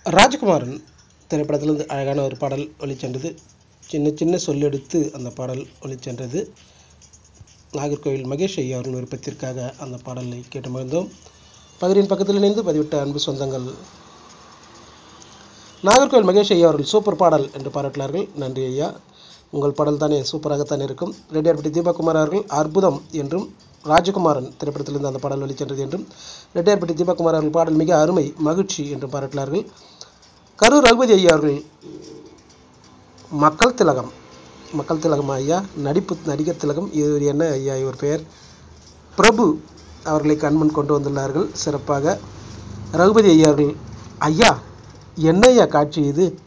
ராஜகுமாரன் திரைப்படத்திலிருந்து அழகான ஒரு பாடல் ஒளிச்சென்றது சின்ன சின்ன சொல்லெடுத்து அந்த பாடல் ஒளிச்சென்றது நாகர்கோவில் மகேஷ் ஐயா அவர்கள் விருப்பத்திற்காக அந்த பாடலை கேட்டு மகிழ்ந்தோம் பகிரின் பக்கத்தில் இணைந்து பதிவிட்ட அன்பு சொந்தங்கள் நாகர்கோவில் மகேஷ் ஐயா அவர்கள் சூப்பர் பாடல் என்று பாராட்டினார்கள் நன்றி ஐயா உங்கள் பாடல் தானே சூப்பராகத்தான் இருக்கும் ரெட்டியார்பட்டி தீபகுமார் அவர்கள் அற்புதம் என்றும் ராஜகுமாரன் திரைப்படத்திலிருந்து அந்த பாடல் வெளிச்சென்றது என்றும் ரெட்டியார்பட்டி தீபகுமார் அவர்கள் பாடல் மிக அருமை மகிழ்ச்சி என்றும் பாராட்டினார்கள் கரூர் ரகுபதி ஐயா அவர்கள் மக்கள் திலகம் மக்கள் திலகம் ஐயா நடிப்பு நடிகர் திலகம் இது என்ன ஐயா இவர் பெயர் பிரபு அவர்களை கண்முன் கொண்டு வந்துள்ளார்கள் சிறப்பாக ரகுபதி ஐயா அவர்கள் ஐயா என்ன ஐயா காட்சி இது